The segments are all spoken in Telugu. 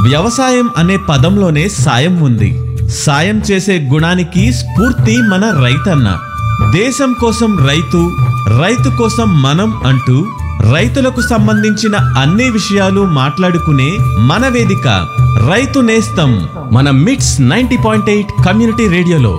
వ్యవసాయం అనే పదంలోనే సాయం ఉంది సాయం చేసే గుణానికి స్ఫూర్తి మన రైతన్న దేశం కోసం రైతు రైతు కోసం మనం అంటూ రైతులకు సంబంధించిన అన్ని విషయాలు మాట్లాడుకునే మన వేదిక రైతు నేస్తం మన మిట్స్ నైంటీ పాయింట్ ఎయిట్ కమ్యూనిటీ రేడియోలో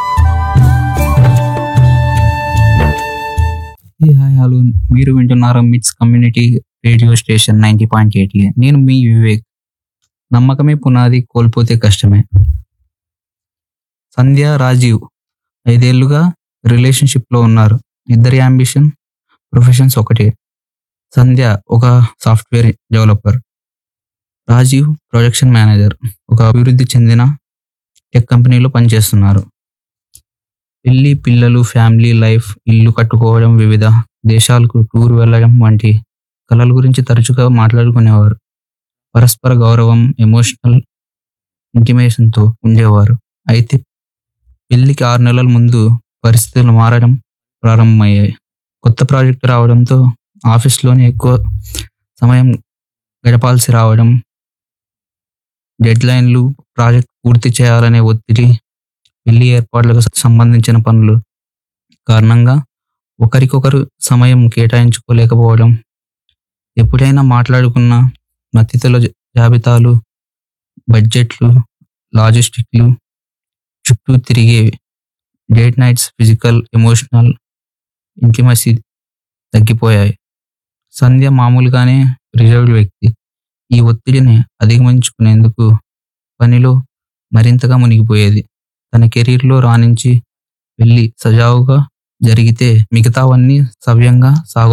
ఏ హాయ్ హలో మీరు వింటున్నారు MITS community radio station ninety point eight నేను మీ వివేక్ నమ్మకమే పునాది కోల్పోతే కష్టమే సంధ్య రాజీవ్ ఐదేళ్లుగా రిలేషన్షిప్లో ఉన్నారు ఇద్దరి అంబిషన్ ప్రొఫెషన్స్ ఒకటే సంధ్య ఒక software developer Rajeev projection manager ఒక అభివృద్ధి చెందిన టెక్ కంపెనీలో పనిచేస్తున్నారు పెళ్లి పిల్లలు ఫ్యామిలీ లైఫ్ ఇల్లు కట్టుకోవడం వివిధ దేశాలకు టూర్ వెళ్ళడం వంటి కళల గురించి తరచుగా మాట్లాడుకునేవారు పరస్పర గౌరవం ఎమోషనల్ ఇంటిమేషన్తో ఉండేవారు అయితే పెళ్లికి ఆరు నెలల ముందు పరిస్థితులు మారడం ప్రారంభమయ్యాయి కొత్త ప్రాజెక్టు రావడంతో ఆఫీస్లోనే ఎక్కువ సమయం గడపాల్సి రావడం డెడ్ లైన్లు ప్రాజెక్ట్ పూర్తి చేయాలనే ఒత్తిడి పెళ్లి ఏర్పాట్లకు సంబంధించిన పనులు కారణంగా ఒకరికొకరు సమయం కేటాయించుకోలేకపోవడం ఎప్పుడైనా మాట్లాడుకున్న అతిథుల జ- జాబితాలు బడ్జెట్లు లాజిస్టిక్లు చుట్టూ తిరిగేవి date nights physical emotional intimacy తగ్గిపోయాయి సంధ్య మామూలుగానే రిజర్వ్డ్ వ్యక్తి ఈ ఒత్తిడిని అధిగమించుకునేందుకు పనిలో మరింతగా మునిగిపోయేది తన కెరీర్లో రాణించి వెళ్ళి సజావుగా జరిగితే మిగతావన్నీ సవ్యంగా సాగు